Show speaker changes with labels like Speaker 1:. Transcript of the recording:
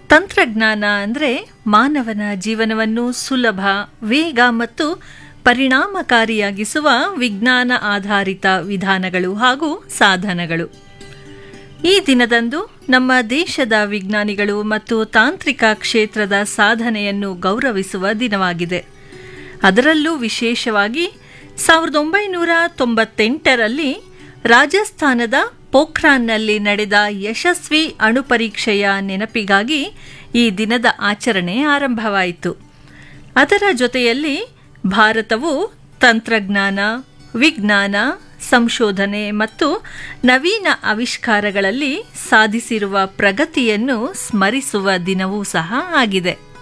Speaker 1: ತಂತ್ರಜ್ಞಾನ ಅಂದರೆ ಮಾನವನ ಜೀವನವನ್ನು ಸುಲಭ ವೇಗ ಮತ್ತು ಪರಿಣಾಮಕಾರಿಯಾಗಿಸುವ ವಿಜ್ಞಾನ ಆಧಾರಿತ ವಿಧಾನಗಳು ಹಾಗೂ ಸಾಧನಗಳು ಈ ದಿನದಂದು ನಮ್ಮ ದೇಶದ ವಿಜ್ಞಾನಿಗಳು ಮತ್ತು ತಾಂತ್ರಿಕ ಕ್ಷೇತ್ರದ ಸಾಧನೆಯನ್ನು ಗೌರವಿಸುವ ದಿನವಾಗಿದೆ ಅದರಲ್ಲೂ ವಿಶೇಷವಾಗಿ ಸಾವಿರದ ಒಂಬೈನೂರ ತೊಂಬತ್ತೆಂಟರಲ್ಲಿ ರಾಜಸ್ಥಾನದ ಪೋಖ್ರಾನ್ನಲ್ಲಿ ನಡೆದ ಯಶಸ್ವಿ ಅಣುಪರೀಕ್ಷೆಯ ನೆನಪಿಗಾಗಿ ಈ ದಿನದ ಆಚರಣೆ ಆರಂಭವಾಯಿತು ಅದರ ಜೊತೆಯಲ್ಲಿ ಭಾರತವು ತಂತ್ರಜ್ಞಾನ ವಿಜ್ಞಾನ ಸಂಶೋಧನೆ ಮತ್ತು ನವೀನ ಆವಿಷ್ಕಾರಗಳಲ್ಲಿ ಸಾಧಿಸಿರುವ ಪ್ರಗತಿಯನ್ನು ಸ್ಮರಿಸುವ ದಿನವೂ ಸಹ ಆಗಿದೆ